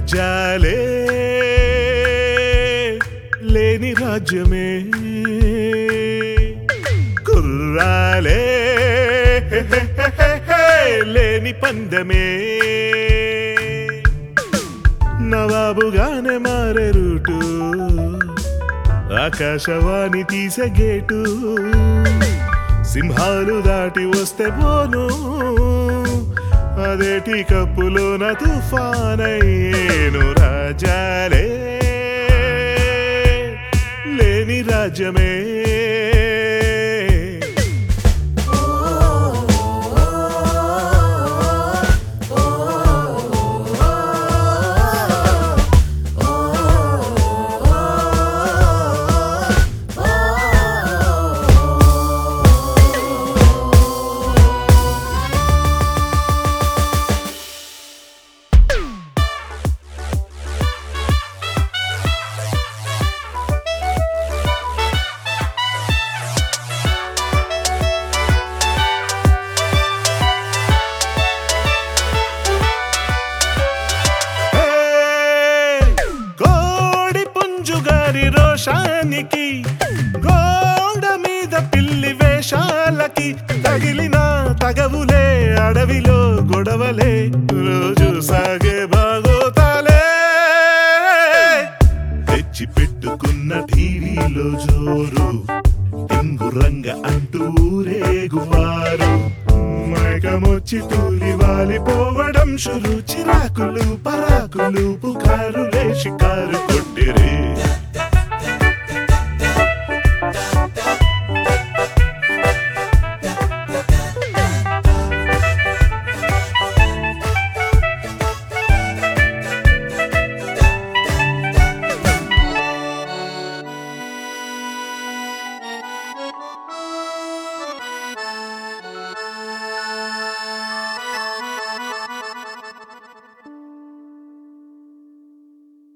రాజాలే లేని రాజ్యమే కుర్రాలే లేని పందమే నవాబుగానే మారే రూటు ఆకాశవాణి తీసే గేటు సింహాలు దాటి వస్తే పోను అదేటి కప్పులోన తుఫానయ్యేను రాజాలే లేని రాజ్యమే హే! కోడి పుంజు గారి రోషానికి గోడ మీద పిల్లి వేషాలకి తగిలిన తగవులే అడవిలో గొడవలే రోజు సాగే బాగోతాలే తెచ్చి పెట్టుకున్న టీవీలో జోరు రంగ అంటూ రేగువారు మైకమొచ్చి తూలి వాలిపోవడం షురు చిరాకులు పరాకులు పుకారులు